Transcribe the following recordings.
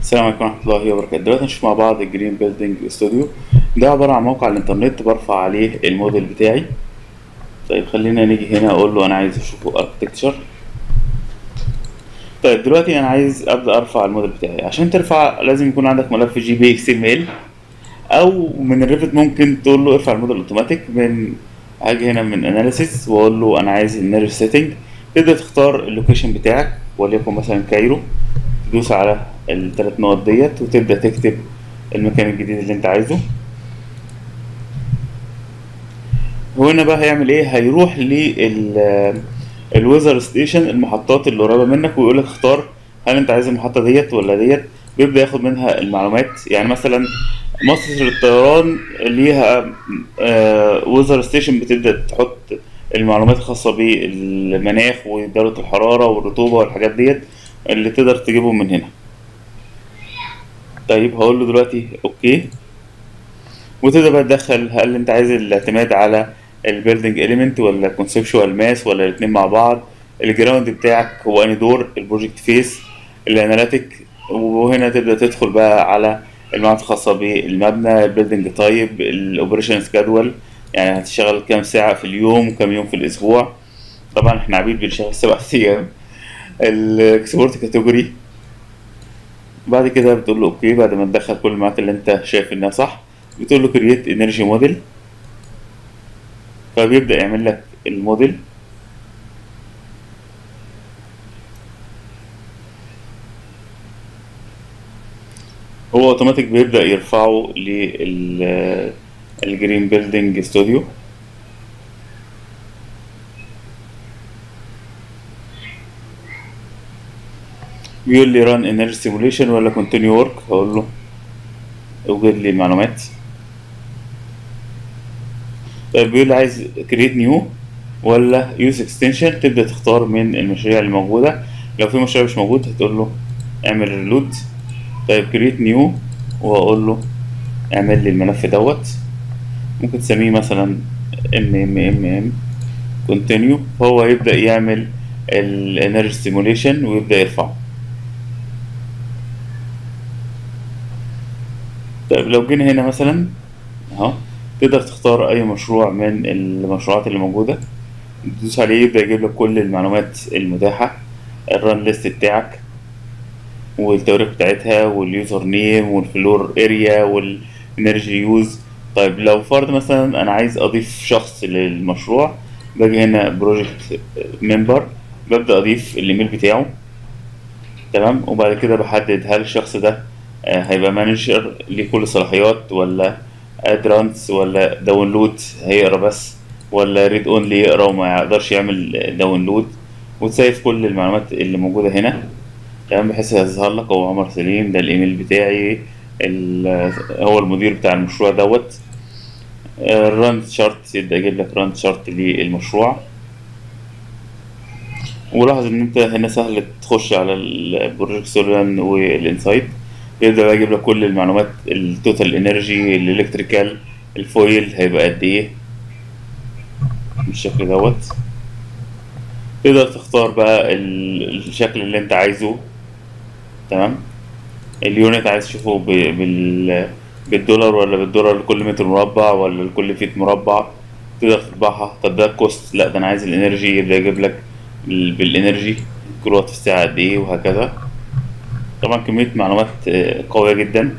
السلام عليكم ورحمة الله وبركاته دلوقتي هنشوف مع بعض الجرين بيلدينج استوديو ده عبارة عن موقع على الانترنت برفع عليه الموديل بتاعي طيب خلينا نيجي هنا اقول له انا عايز اشوفه اركتكتشر طيب دلوقتي انا عايز ابدا ارفع الموديل بتاعي عشان ترفع لازم يكون عندك ملف جي بي اكس ام ال او من الريفت ممكن تقول له ارفع الموديل اوتوماتيك من هاجي هنا من اناليسيس واقول له انا عايز النيرف سيتنج تبدا تختار اللوكيشن بتاعك وليكن مثلا كايرو تدوس على الثلاث نقط ديت وتبدا تكتب المكان الجديد اللي انت عايزه وهنا بقى هيعمل ايه هيروح لل الويزر ستيشن المحطات اللي قريبه منك ويقول لك اختار هل انت عايز المحطه ديت ولا ديت بيبدا ياخد منها المعلومات يعني مثلا مصر للطيران ليها ويزر ستيشن بتبدا تحط المعلومات الخاصه بالمناخ ودرجه الحراره والرطوبه والحاجات ديت اللي تقدر تجيبه من هنا طيب هقول له دلوقتي اوكي وتبدا بقى تدخل هل انت عايز الاعتماد على البيلدينج اليمنت ولا كونسبشوال ماس ولا الاثنين مع بعض الجراوند بتاعك هو اني دور البروجكت فيس الاناليتيك وهنا تبدا تدخل بقى على المعلومات الخاصه بالمبنى البيلدينج تايب الاوبريشن سكادول يعني هتشتغل كام ساعه في اليوم وكام يوم في الاسبوع طبعا احنا عبيد بنشتغل سبع ايام الاكسبورت كاتيجوري بعد كده بتقول له اوكي بعد ما تدخل كل المعلومات اللي انت شايف انها صح بتقول له كرييت انرجي موديل فبيبدا يعمل لك الموديل هو اوتوماتيك بيبدا يرفعه للجرين بيلدينج استوديو بيقول لي run energy simulation ولا continue work هقول له اوجد لي المعلومات طيب بيقول لي عايز create new ولا use extension تبدأ تختار من المشاريع اللي موجودة لو في مشروع مش موجود هتقول له اعمل ريلود طيب create new وهقول له اعمل لي الملف دوت ممكن تسميه مثلا mmmmm continue فهو يبدأ يعمل الانرجي سيموليشن ويبدأ يرفعه طيب لو جينا هنا مثلا اهو تقدر تختار اي مشروع من المشروعات اللي موجوده تدوس عليه يبدا يجيب لك كل المعلومات المتاحه الران ليست بتاعك والتواريخ بتاعتها واليوزر نيم والفلور اريا والانرجي يوز طيب لو فرض مثلا انا عايز اضيف شخص للمشروع باجي هنا بروجكت ممبر ببدا اضيف الايميل بتاعه تمام وبعد كده بحدد هل الشخص ده هيبقى مانجر ليه كل الصلاحيات ولا ادرانس ولا داونلود هيقرا بس ولا ريد اونلي يقرا وما يقدرش يعمل داونلود وتسيف كل المعلومات اللي موجوده هنا تمام بحيث يظهر لك هو عمر سليم ده الايميل بتاعي هو المدير بتاع المشروع دوت الران شارت يبدا يجيب لك ران شارت للمشروع ولاحظ ان انت هنا سهل تخش على البروجكت سوليان والانسايت يبدأ بقى يجيب لك كل المعلومات التوتال انرجي الالكتريكال الفويل هيبقى قد ايه بالشكل دوت تقدر تختار بقى الشكل اللي انت عايزه تمام اليونت عايز تشوفه بال بالدولار ولا بالدولار لكل متر مربع ولا لكل فيت مربع تقدر تطبعها طب ده كوست لا ده انا عايز الانرجي يبدأ يجيب لك بالانرجي كل وات في الساعة قد ايه وهكذا طبعا كمية معلومات قوية جدا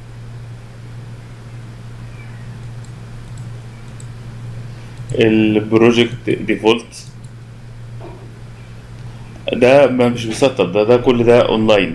البروجكت ديفولت ده مش بيسطب ده ده كل ده اونلاين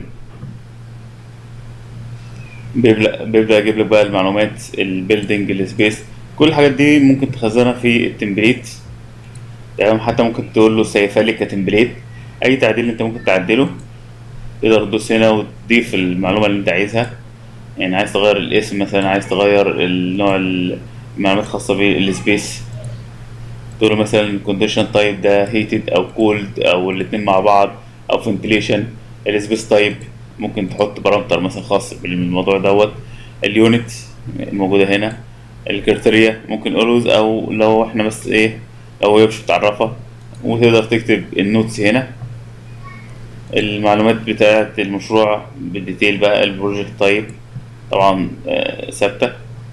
بيبدأ بيبدأ يجيب لك بقى المعلومات البيلدينج السبيس كل الحاجات دي ممكن تخزنها في التمبليت يعني حتى ممكن تقول له سيفها لي كتمبليت اي تعديل انت ممكن تعدله تقدر تدوس هنا وتضيف المعلومة اللي انت عايزها يعني عايز تغير الاسم مثلا عايز تغير النوع المعلومات الخاصة بالسبيس تقول له مثلا الكونديشن تايب ده هيتد او كولد او الاتنين مع بعض او فنتليشن السبيس تايب ممكن تحط بارامتر مثلا خاص بالموضوع دوت اليونت الموجودة هنا الكريتيريا ممكن اولوز او لو احنا بس ايه لو هي مش متعرفة وتقدر تكتب النوتس هنا المعلومات بتاعة المشروع بالديتيل بقى البروجكت تايب طبعا آه، ثابتة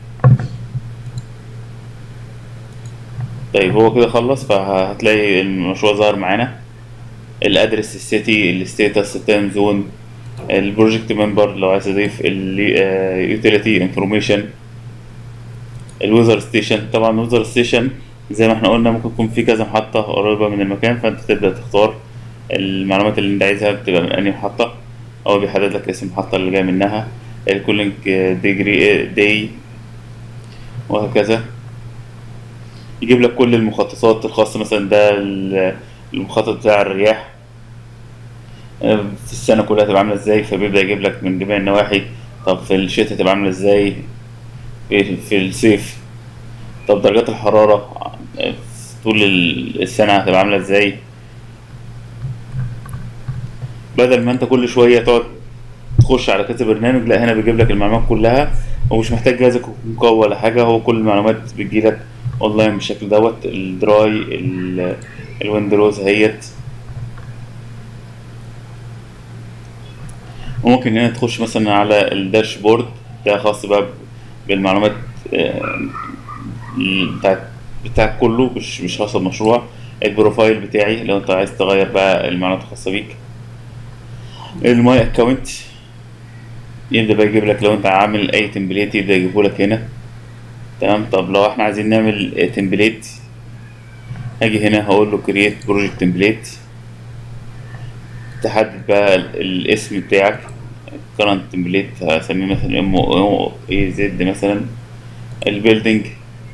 طيب هو كده خلص فهتلاقي المشروع ظهر معانا الادرس السيتي الستيتس التايم زون البروجكت ممبر لو عايز تضيف اليوتيليتي انفورميشن الويزر ستيشن طبعا الويزر ستيشن زي ما احنا قلنا ممكن يكون في كذا محطة قريبة من المكان فانت تبدأ تختار المعلومات اللي انت عايزها بتبقى من انهي محطة او بيحدد لك اسم المحطة اللي جاي منها الكولينج ديجري داي وهكذا يجيب لك كل المخططات الخاصة مثلا ده ال- المخطط بتاع الرياح آه، في السنة كلها تبقى عاملة ازاي فبيبدأ يجيب لك من جميع النواحي طب في الشتاء تبقى عاملة ازاي في, في الصيف طب درجات الحرارة آه، طول ال- السنة هتبقى عاملة ازاي بدل ما انت كل شوية تقعد تخش على كذا برنامج لا هنا بيجيب لك المعلومات كلها ومش محتاج جهازك يكون قوي ولا حاجة هو كل المعلومات بتجيلك اونلاين بالشكل دوت الدراي ال- الويندوز اهيت وممكن هنا تخش مثلا على الداشبورد ده خاص بقى بالمعلومات آه، بتاعت بتاعك كله مش مش خاصة بمشروع البروفايل بتاعي لو انت عايز تغير بقى المعلومات الخاصة بيك الماي اكونت يبدأ بقى يجيب لك لو انت عامل اي تمبليت يبدأ يجيبه لك هنا تمام طب لو احنا عايزين نعمل تمبليت هاجي هنا هقول له create project template تحدد بقى ال- الاسم بتاعك current template هسميه مثلا ام او اي زد مثلا البيلدينج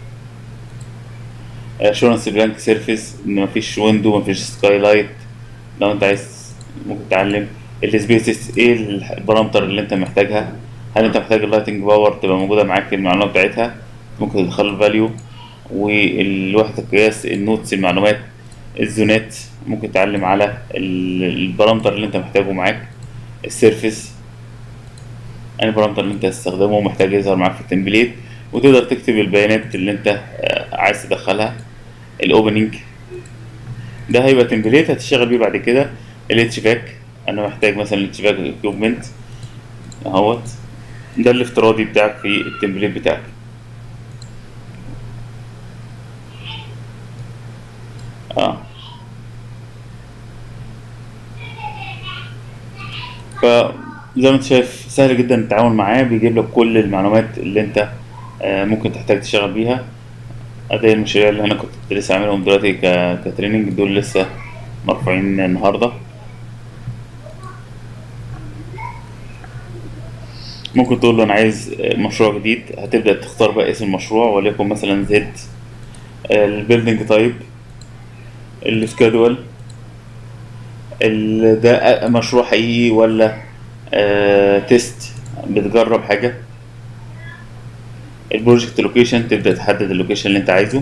assurance blank surface ان مفيش ويندو مفيش سكاي لايت لو انت عايز ممكن تعلم السبيسز ايه البارامتر اللي انت محتاجها هل انت محتاج اللايتنج باور تبقى موجوده معاك المعلومات بتاعتها ممكن تدخل الفاليو والوحدة القياس النوتس المعلومات الزونات ممكن تعلم على ال- البارامتر اللي انت محتاجه معاك السيرفيس يعني البارامتر اللي انت هتستخدمه محتاج يظهر معاك في التمبليت وتقدر تكتب البيانات اللي انت آه، عايز تدخلها الاوبننج ده هيبقى تمبليت هتشتغل بيه بعد كده الاتش باك انا محتاج مثلا الاتش باك اكيوبمنت اهوت ده الافتراضي بتاعك في التمبليت بتاعك اه فزي ما انت شايف سهل جدا التعامل معاه بيجيب لك كل المعلومات اللي انت آه، ممكن تحتاج تشتغل بيها ادي المشاريع اللي انا كنت لسه عاملهم دلوقتي ك- كتريننج دول لسه مرفوعين النهارده ممكن تقول له انا عايز مشروع جديد هتبدأ تختار بقى اسم المشروع وليكن مثلا زد البيلدينج تايب السكادول ال- ده مشروع حقيقي ولا آه تيست بتجرب حاجة البروجكت لوكيشن تبدأ تحدد اللوكيشن اللي انت عايزه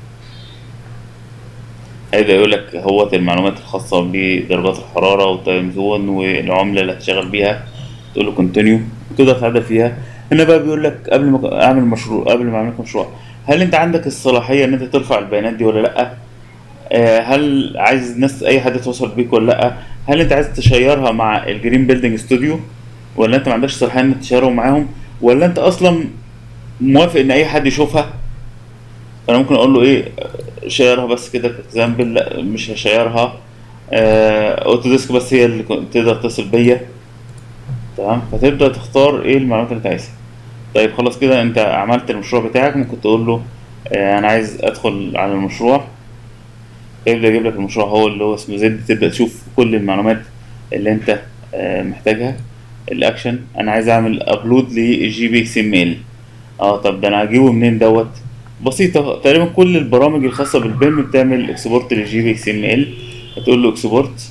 هيبدأ يقول لك هو المعلومات الخاصة بدرجات الحرارة والتايم زون والعملة اللي هتشتغل بيها تقول له كونتينيو وتقدر تعدل فيها هنا بقى بيقول لك قبل ما اعمل مشروع قبل ما اعمل لك مشروع هل انت عندك الصلاحية ان انت ترفع البيانات دي ولا لأ آه، هل عايز ناس اي حد يتواصل بيك ولا لا هل انت عايز تشيرها مع الجرين بيلدينج استوديو ولا انت ما عندكش صلاحيه ان تشيرهم معاهم ولا انت اصلا موافق ان اي حد يشوفها فانا ممكن اقول له ايه آه، شيرها بس كده كاكزامبل لا مش هشيرها آه، اوتوديسك بس هي اللي كنت- تقدر تتصل بيا تمام فتبدا تختار ايه المعلومات اللي انت عايزها طيب خلاص كده انت عملت المشروع بتاعك ممكن تقول له آه، انا عايز ادخل على المشروع يبدأ يجيب لك المشروع هو اللي هو اسمه زد تبدأ تشوف كل المعلومات اللي انت آه، محتاجها الاكشن انا عايز اعمل ابلود لجي بي اكس ام ال اه طب ده انا هجيبه منين دوت بسيطة تقريبا كل البرامج الخاصة بالبيم بتعمل اكسبورت للجي بي اكس ام ال هتقول له اكسبورت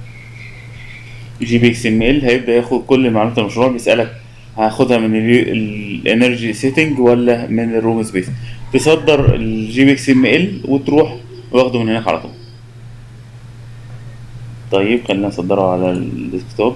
جي بي اكس ام ال هيبدأ ياخد كل معلومات المشروع بيسألك هاخدها من الانرجي سيتنج ولا من الروم سبيس تصدر الجي بي اكس ام ال وتروح واخده من هناك على طول طيب خلينا نصدره على الديسكتوب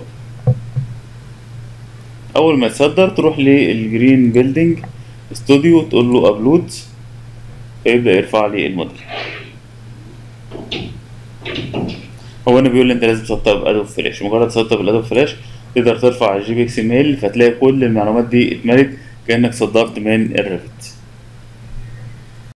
اول ما يتصدر تروح للجرين بيلدينج استوديو تقول له ابلود فيبدا يرفع لي الموديل هو انا بيقول لي انت لازم تسطب ادوب فلاش مجرد تسطب الادوب فلاش تقدر ترفع الجي بي اكس ميل فتلاقي كل المعلومات دي اتملت كانك صدرت من الريفت